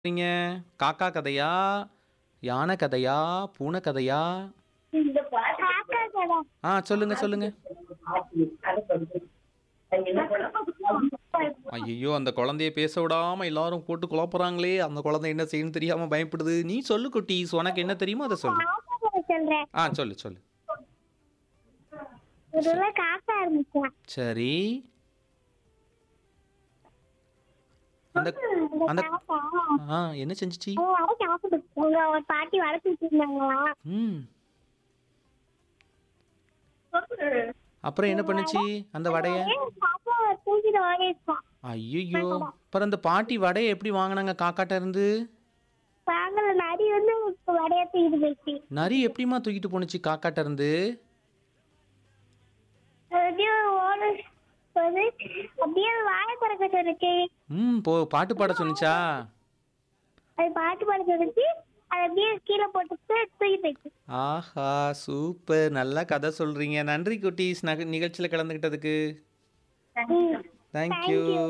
நீங்க காக்கா கதையா யானை கதையா பூனை கதையா காக்கா கடை ஆ சொல்லுங்க சொல்லுங்க ஐயோ அந்த குழந்தைய பேச விடாம எல்லாரும் போட்டு குழப்புறாங்களே அந்த குழந்தை என்ன செய்யணும் தெரியாம பயப்படுது நீ சொல்லு குட்டீஸ் உனக்கு என்ன தெரியுமோ அதை சொல்லு காக்கா கடை சொல்றேன் ஆ சொல்லு சொல்லு இதுல காக்கா இருந்துச்சா சரி அந்த அந்த காக்கா ஆ என்ன செஞ்சுச்சு அவங்க வடை சாப்பிட்டு உங்க ஒரு பாட்டி வளர்த்துட்டு இருந்தாங்களா ம் அப்புறம் என்ன பண்ணுச்சு அந்த வடைய காக்கா தூக்கிட்டு ஓடிடுச்சான் ஐயோ அப்புறம் அந்த பாட்டி வடையை எப்படி வாங்கினாங்க காக்காட்ட இருந்து வாங்கல நரி வந்து வடைய தூக்கிட்டு போயிடுச்சு நரி எப்படிம்மா தூக்கிட்டு போணுச்சு காக்காட்ட இருந்து அப்படியே ஓடு போது அப்படியே வாயை திறக்க சொல்லுச்சு ம் போ பாட்டு பாட சொன்னுச்சா அது பாட்டு பாட சொல்லுச்சு அது அப்படியே கீழே போட்டுட்டு தூக்கி போயிடுச்சு ஆஹா சூப்பர் நல்லா கதை சொல்றீங்க நன்றி குட்டீஸ் நக நிகழ்ச்சியில் கலந்துக்கிட்டதுக்கு ம். தேங்க்யூ